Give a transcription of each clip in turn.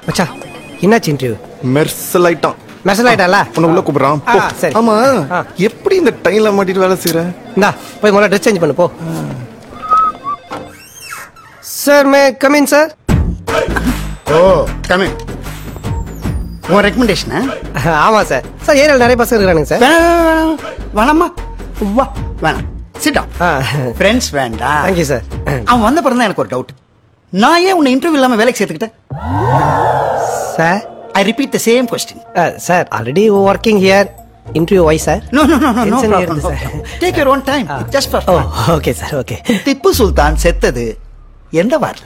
மச்சான் என்னாச்சு இன்டர்வியூ மெர்சல் ஆயிட்டான் மெசல் ஆயிட்டால உன்னை உள்ள கூப்பிடுறான் ஆ, போ. சரி. ஆமா ஆ. எப்படி இந்த டைம்ல மாட்டிட்டு வேலை செய்யற இந்தா போய் முதல்ல ட்ரெஸ் சேஞ்ச் பண்ணு போ sir may come in sir oh coming உன் ரெக்கமெண்டேஷனா ஆமா சார் சார் ஏரியாவில் நிறைய பசங்க இருக்கானுங்க சார் வேணாம் வேணாமா வா வேணாம் சிட்டா ஆ ஃப்ரெண்ட்ஸ் வேண்டாம் தேங்க்யூ சார் அவன் வந்த பிறகு தான் எனக்கு ஒரு டவுட் நான் ஏன் உன்னை இன்டர்வியூ இல்லாம வேலைக்கு சேர்த்துக்கிட்டேன் sir I repeat the same question sir already working here interview why sir no no no no no Tension problem ஏறுது, sir. Take your own time just for oh okay sir okay Tipu Sultan செத்தது எந்த வார்ல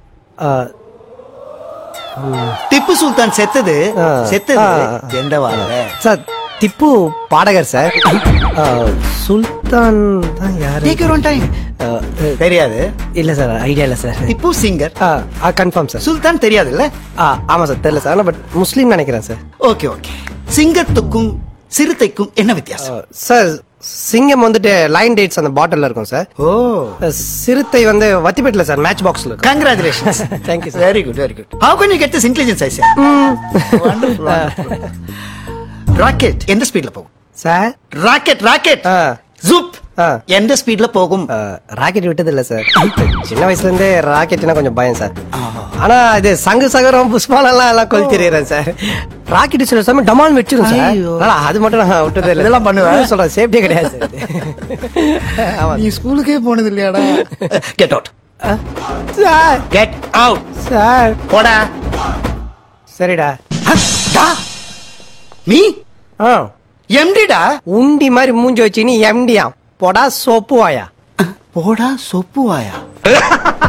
திப்பு சுல்தான் செத்தது ஆ. செத்தது ஆ. எந்த வார்ல sir Tipu பாடகர் sir Sultan தான் யாரு take your own time Uh, தெரியாது இல்ல சார் ஐடியா இல்ல sir Tipu singer confirm sir Sultan தெரியாதுல்ல ஆமா சார் தெரியல சார் பட் முஸ்லீம் நினைக்கிறேன் சார் ஓகே ஓகே சிங்கத்துக்கும் சிறுத்தைக்கும் என்ன வித்தியாசம் சார் சிங்கம் வந்துட்டு லைன் டேட்ஸ் அந்த பாட்டில்ல இருக்கும் சார் ஓ சிறுத்தை வந்து வத்திப்பேட்டில் சார் மேட்ச் பாக்ஸ்ல இருக்கும் congratulations Thank you, sir. Very good very good how can you get this intelligence I wonderful rocket எந்த ஸ்பீட்ல போகும் சார் ராக்கெட் ராக்கெட் ஆ. ஜூப் ஆ. எந்த ஸ்பீட்ல போகும் ராக்கெட் விட்டது இல்ல சார் சின்ன வயசுல இருந்தே ராக்கெட்னா கொஞ்சம் பயம் சார் ஆனா இது சங்கு சகரம் புஷ்பாலெல்லாம் எல்லாம் கொல் தெரியுறேன் சார் ராக்கெட் சில சமயம் டமால் வச்சிரும் சார் ஐயோ. அதனால அது மட்டும் நான் விட்டதே இல்லை இதெல்லாம் பண்ணுவேன். சொல்றேன் சேஃப்டியே கிடையாது சார் ஆமா நீ ஸ்கூலுக்கே போனது இல்லையாடா get out sir get out sir போடா சரிடா நீ ஆ எம்டிடா உண்டி மாதிரி மூஞ்சி வச்சு நீ எம்டியா போடா சோப்பு வாயா போடா சொப்பு வாயா